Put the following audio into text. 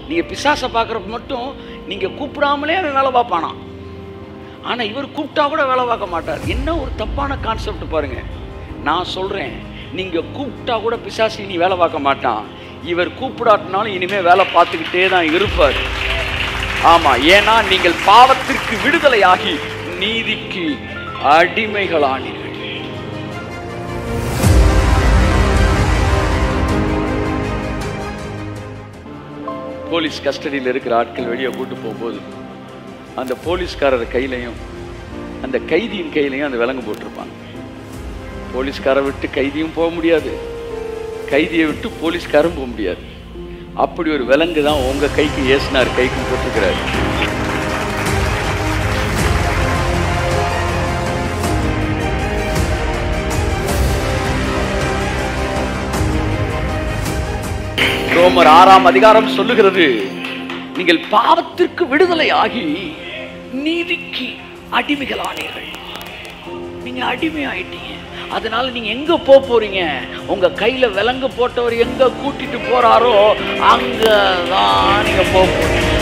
நீங்க பிசாசை பார்க்குறப்ப மட்டும் நீங்க கூப்பிடாமலே அவன் வேலை பார்ப்பானா ஆனா இவர் கூப்பிட்டா கூட வேலை பார்க்க மாட்டார் என்ன ஒரு தப்பான கான்செப்ட் பாருங்க நான் சொல்றேன் நீங்க கூப்பிட்டா கூட பிசாசு இனி வேலை பார்க்க மாட்டான் இவர் கூப்பிடாட்டினாலும் இனிமே வேலை பார்த்துக்கிட்டே தான் இருப்பார் ஆமா ஏன்னா நீங்கள் பாவத்திற்கு விடுதலையாகி நீதிக்கு அடிமைகளானீர்கள் போலீஸ் கஸ்டடியில் இருக்கிற ஆட்கள் வெளியே கூட்டு போகும்போது அந்த போலீஸ்காரர் கையிலையும் அந்த கைதியின் கையிலையும் அந்த விலங்கு போட்டிருப்பாங்க போலீஸ்காரை விட்டு கைதியும் போக முடியாது கைதியை விட்டு போலீஸ்காரும் போக முடியாது அப்படி ஒரு விலங்கு தான் உங்க கைக்கு ஏசுனார் கைக்கும் போட்டிருக்கிறாரு ரோமர் ஆறாம் அதிகாரம் சொல்லுகிறது நீங்கள் பாவத்திற்கு விடுதலை ஆகி நீதிக்கு அடிமைகளானீர்கள் நீங்க அடிமை ஆயிட்டீங்க அதனால நீங்க எங்க போக போறீங்க உங்க கையில விலங்கு போட்டவர் எங்க கூட்டிட்டு போறாரோ அங்கதான் நீங்க போக போறீங்க